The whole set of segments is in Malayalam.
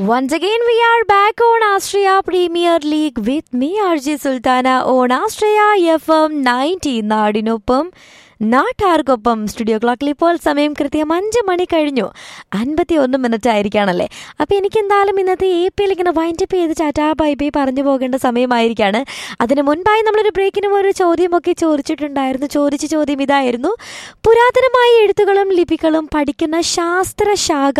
Once again, we are back on Austria Premier League with me, RJ Sultana, on Austria FM 90 നാടിനൊപ്പം നാട്ടാർക്കൊപ്പം സ്റ്റുഡിയോ ക്ലോക്കിൽ ഇപ്പോൾ സമയം കൃത്യം അഞ്ച് മണി കഴിഞ്ഞു അൻപത്തി ഒന്ന് മിനിറ്റ് ആയിരിക്കുകയാണല്ലേ അപ്പോൾ എനിക്ക് എന്തായാലും ഇന്നത്തെ എ പി എൽ ഇങ്ങനെ വൈൻഡപ്പ് ചെയ്ത് ചാറ്റാ ബൈ ബൈ പറഞ്ഞു പോകേണ്ട സമയമായിരിക്കുകയാണ് അതിന് മുൻപായി നമ്മളൊരു ബ്രേക്കിനും ഒരു ചോദ്യമൊക്കെ ചോദിച്ചിട്ടുണ്ടായിരുന്നു ചോദിച്ച ചോദ്യം ഇതായിരുന്നു പുരാതനമായ എഴുത്തുകളും ലിപികളും പഠിക്കുന്ന ശാസ്ത്രശാഖ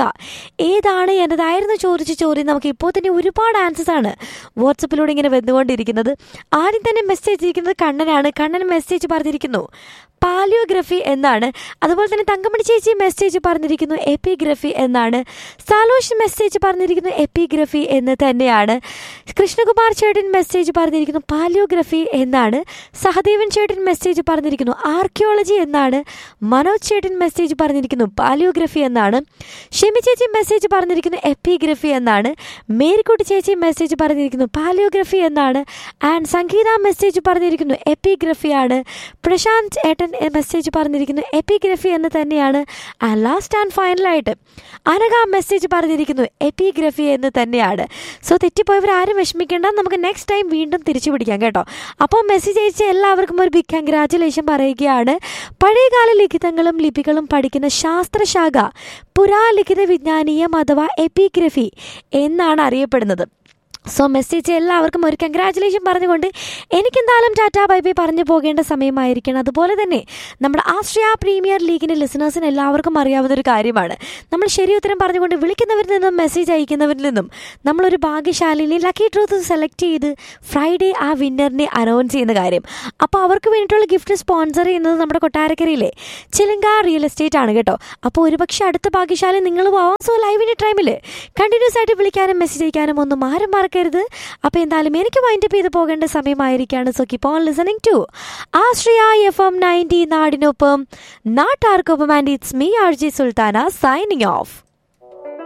ഏതാണ് എന്നതായിരുന്നു ചോദിച്ച ചോദ്യം നമുക്ക് ഇപ്പോൾ തന്നെ ഒരുപാട് ആൻസേഴ്സ് ആണ് വാട്സപ്പിലൂടെ ഇങ്ങനെ വന്നുകൊണ്ടിരിക്കുന്നത് ആദ്യം തന്നെ മെസ്സേജ് ഇരിക്കുന്നത് കണ്ണനാണ് കണ്ണൻ മെസ്സേജ് പറഞ്ഞിരിക്കുന്നു പാലിയോഗ്രഫി എന്നാണ് അതുപോലെ തന്നെ തങ്കമണി ചേച്ചി മെസ്സേജ് പറഞ്ഞിരിക്കുന്നു എപ്പിഗ്രഫി എന്നാണ് സാലോഷ് മെസ്സേജ് പറഞ്ഞിരിക്കുന്നു എപ്പിഗ്രഫി എന്ന് തന്നെയാണ് കൃഷ്ണകുമാർ ചേട്ടൻ മെസ്സേജ് പറഞ്ഞിരിക്കുന്നു പാലിയോഗ്രഫി എന്നാണ് സഹദേവൻ ചേട്ടൻ മെസ്സേജ് പറഞ്ഞിരിക്കുന്നു ആർക്കിയോളജി എന്നാണ് മനോജ് ചേട്ടൻ മെസ്സേജ് പറഞ്ഞിരിക്കുന്നു പാലിയോഗ്രഫി എന്നാണ് ഷെമി ചേച്ചി മെസ്സേജ് പറഞ്ഞിരിക്കുന്നു എപ്പിഗ്രഫി എന്നാണ് മേരിക്കുട്ടി ചേച്ചി മെസ്സേജ് പറഞ്ഞിരിക്കുന്നു പാലിയോഗ്രഫി എന്നാണ് ആൻഡ് സംഗീത മെസ്സേജ് പറഞ്ഞിരിക്കുന്നു എപ്പിഗ്രഫിയാണ് പ്രശാന്ത് ഏട്ടൻ മെസ്സേജ് പറഞ്ഞിരിക്കുന്നു എപ്പിഗ്രഫി എന്ന് തന്നെയാണ് ആൻഡ് ലാസ്റ്റ് ആൻഡ് ഫൈനലായിട്ട് അനഘ മെസ്സേജ് പറഞ്ഞിരിക്കുന്നു എപ്പിഗ്രഫി എന്ന് തന്നെയാണ് സോ തെറ്റിപ്പോയവർ ആരും വിഷമിക്കേണ്ട നമുക്ക് നെക്സ്റ്റ് ടൈം വീണ്ടും തിരിച്ചു പിടിക്കാം കേട്ടോ അപ്പോൾ മെസ്സേജ് അയച്ച എല്ലാവർക്കും ഒരു ബിഗ് കൺഗ്രാറ്റുലേഷൻ പറയുകയാണ് പഴയകാല ലിഖിതങ്ങളും ലിപികളും പഠിക്കുന്ന ശാസ്ത്രശാഖ പുരാലിഖിത വിജ്ഞാനീയം അഥവാ എപ്പിഗ്രഫി എന്നാണ് അറിയപ്പെടുന്നത് സോ മെസ്സേജ് എല്ലാവർക്കും ഒരു കൺഗ്രാറ്റുലേഷൻ പറഞ്ഞുകൊണ്ട് എനിക്കെന്തായാലും ടാറ്റാ ബൈ ബൈ പറഞ്ഞു പോകേണ്ട സമയമായിരിക്കണം അതുപോലെ തന്നെ നമ്മുടെ ആസ്ട്രിയ പ്രീമിയർ ലീഗിൻ്റെ ലിസണേഴ്സിന് എല്ലാവർക്കും അറിയാവുന്ന ഒരു കാര്യമാണ് നമ്മൾ ശരി ഉത്തരം പറഞ്ഞുകൊണ്ട് വിളിക്കുന്നവരിൽ നിന്നും മെസ്സേജ് അയക്കുന്നവരിൽ നിന്നും നമ്മളൊരു ഭാഗ്യശാലിനെ ലക്കി ട്രൂത്ത് സെലക്ട് ചെയ്ത് ഫ്രൈഡേ ആ വിന്നറിനെ അനൗൺസ് ചെയ്യുന്ന കാര്യം അപ്പോൾ അവർക്ക് വേണ്ടിയിട്ടുള്ള ഗിഫ്റ്റ് സ്പോൺസർ ചെയ്യുന്നത് നമ്മുടെ കൊട്ടാരക്കരയിലെ ചിലങ്ക റിയൽ എസ്റ്റേറ്റ് ആണ് കേട്ടോ അപ്പോൾ ഒരുപക്ഷെ അടുത്ത ഭാഗ്യശാലി നിങ്ങൾ പോവാം സോ ലൈവിൻ്റെ ടൈമിൽ കണ്ടിന്യൂസ് ആയിട്ട് വിളിക്കാനും മെസ്സേജ് അയക്കാനും ഒന്നും ആരും മറക്കരുത് അപ്പോൾ എന്തായാലും എനിക്ക് വൈൻഡപ്പ് ചെയ്ത് പോകേണ്ട സമയമായിരിക്കുകയാണ് so keep on listening to Ashriya F M ninety നാടിനൊപ്പം നാട്ടാർക്കൊപ്പം and it's me R G Sultana signing of